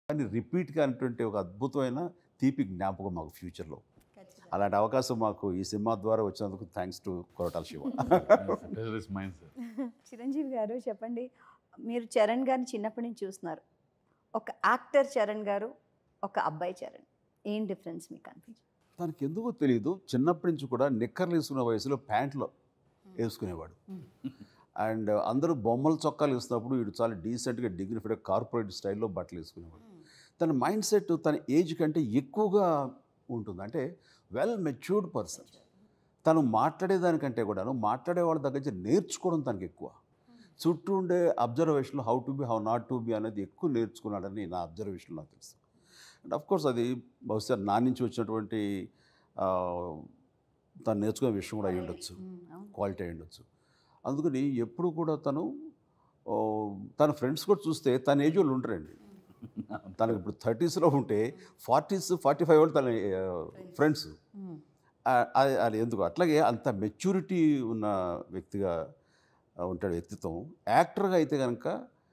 కానీ రిపీట్ కానిటువంటి ఒక అద్భుతమైన తీపి జ్ఞాపకం మాకు ఫ్యూచర్లో అలాంటి అవకాశం మాకు ఈ సినిమా ద్వారా వచ్చినందుకు thanks to Koratala Siva Pleasure is mine, sir. Chiranjeevi garu చెప్పండి మీరు చరణ్ గారిని చిన్నప్పటి నుంచి చూస్తున్నారు ఒక యాక్టర్ చరణ్ గారు ఒక అబ్బాయి చరణ్ ఏం డిఫరెన్స్ మీకు అనిపించింది తనకి ఎందుకో తెలియదు చిన్నప్పటి నుంచి కూడా నిక్కర్లు వేసుకునే వయసులో ప్యాంట్లు వేసుకునేవాడు అండ్ అందరూ బొమ్మల చొక్కాలు వేసినప్పుడు వీడు చాలా డీసెంట్గా డిగ్నిఫైడ్ కార్పొరేట్ స్టైల్లో బట్టలు వేసుకునేవాడు తన మైండ్ సెట్ తన ఏజ్ కంటే ఎక్కువగా ఉంటుంది అంటే వెల్ మెచ్యూర్డ్ పర్సన్ తను మాట్లాడేదానికంటే కూడాను మాట్లాడే వాళ్ళ దగ్గర నుంచి నేర్చుకోవడం తనకి ఎక్కువ చుట్టూ ఉండే అబ్జర్వేషన్లో how to be how not to be అనేది ఎక్కువ నేర్చుకున్నాడని నా అబ్జర్వేషన్ నాకు తెలుసు అండ్ అఫ్ కోర్స్ అది బహుశా నా నుంచి వచ్చినటువంటి ఆ, తను నేర్చుకునే విషయం కూడా అయి ఉండొచ్చు క్వాలిటీ అయి ఉండొచ్చు అందుకని ఎప్పుడు కూడా తను ఓ, తన ఫ్రెండ్స్ కూడా చూస్తే తన ఏజ్ వాళ్ళు ఉంటారండి తనకి ఇప్పుడు థర్టీస్లో ఉంటే ఫార్టీస్ ఫార్టీ ఫైవ్ వాళ్ళు తన ఫ్రెండ్స్ అది ఎందుకు అట్లాగే అంత మెచ్యూరిటీ ఉన్న వ్యక్తిగా ఆ, ఉంటాడు వ్యక్తిత్వం యాక్టర్గా అయితే కనుక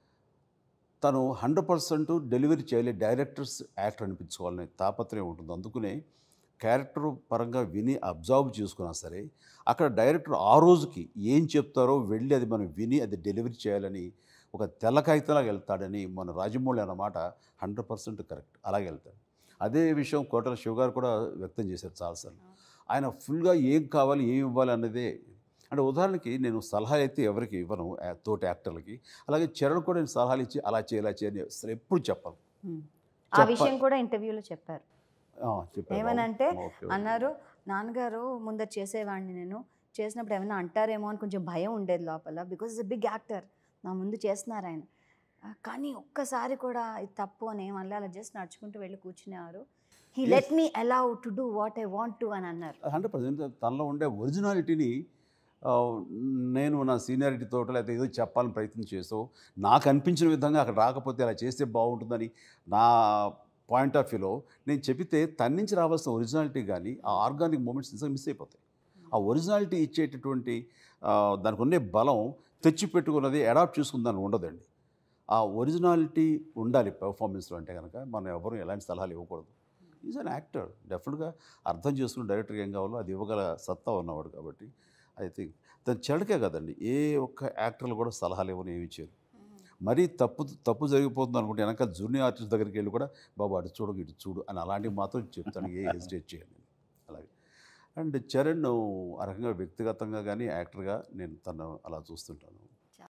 తను హండ్రెడ్ పర్సెంట్ డెలివరీ చేయాలి డైరెక్టర్స్ యాక్టర్ అనిపించుకోవాలనే తాపత్రయం ఉంటుంది అందుకనే క్యారెక్టర్ పరంగా విని అబ్జర్వ్ చేసుకున్నా సరే అక్కడ డైరెక్టర్ ఆ రోజుకి ఏం చెప్తారో వెళ్ళి అది మనం విని అది డెలివరీ చేయాలని ఒక తెల్ల కాగితంలాగా వెళ్తాడని మన రాజమౌళి అన్నమాట హండ్రెడ్ పర్సెంట్ కరెక్ట్ అలాగే వెళ్తాడు అదే విషయం కోటల శివ గారు కూడా వ్యక్తం చేశారు చాలాసార్లు ఆయన ఫుల్గా ఏం కావాలి ఏం ఇవ్వాలి అన్నదే అంటే ఉదాహరణకి నేను సలహా అయితే ఎవరికి ఇవ్వను యా- తోటి యాక్టర్లకి అలాగే చరణ్ కూడా నేను సలహాలు ఇచ్చి అలా చేయి ఇలా చేయని అసలు ఎప్పుడు చెప్పను ఆ చెప్ప- విషయం కూడా ఇంటర్వ్యూలో చెప్పారు ఆ, చెప్పాను. ఏమనంటే ఓకే, ఓకే. అన్నారు నాన్నగారు ముందర చేసేవాడిని నేను చేసినప్పుడు ఏమైనా అంటారేమో అని కొంచెం భయం ఉండేది లోపల బికాజ్ ఇస్ బిగ్ యాక్టర్ నా ముందు చేస్తున్నారు ఆయన ఆ, కానీ ఒక్కసారి కూడా ఇది తప్పు అని ఏమన్నా అలా జస్ట్ నడుచుకుంటూ వెళ్ళి కూర్చునేవారు he Yes. Let me allow to do what I want to అని అన్నారు హండ్రెడ్ పర్సెంట్ తనలో ఉండే ఒరిజినాలిటీని ఆ, నేను నా సీనియారిటీ తోట లేకపోతే ఏదో చెప్పాలని ప్రయత్నం చేస్తూ నాకు అనిపించిన విధంగా అక్కడ రాకపోతే అలా చేస్తే బాగుంటుందని నా పాయింట్ ఆఫ్ వ్యూలో నేను చెబితే తన నుంచి రావాల్సిన ఒరిజినాలిటీ కానీ ఆ ఆర్గానిక్ మూమెంట్స్ నిజంగా మిస్ అయిపోతాయి ఆ ఒరిజినాలిటీ ఇచ్చేటటువంటి ఆ, దానికి ఉండే బలం తెచ్చిపెట్టుకున్నది అడాప్ట్ చేసుకుందని ఉండదండి ఆ ఒరిజినాలిటీ ఉండాలి పెర్ఫార్మెన్స్లో అంటే కనుక మనం ఎవరు ఎలాంటి సలహాలు ఇవ్వకూడదు ఈజ్ అన్ యాక్టర్ డెఫినెట్గా అర్థం చేసుకుని డైరెక్టర్కి ఏం కావాలో అది ఇవ్వగల సత్తా ఉన్నవాడు కాబట్టి ఐ థింక్ తను చెడకే కదండి ఏ ఒక్క యాక్టర్లు కూడా సలహాలు ఇవ్వని ఏమి ఇచ్చారు మరీ తప్పు తప్పు జరిగిపోతుంది అనుకుంటే వెనక జూనియర్ ఆర్టిస్ట్ దగ్గరికి వెళ్ళి కూడా బాబు అటు చూడు ఇటు చూడు అని అలాంటివి మాత్రం చెప్తాను ఏ హెసిటేట్ చేయండి అలాగే అండ్ చరణ్ ఆ రకంగా వ్యక్తిగతంగా కానీ యాక్టర్గా నేను తను అలా చూస్తుంటాను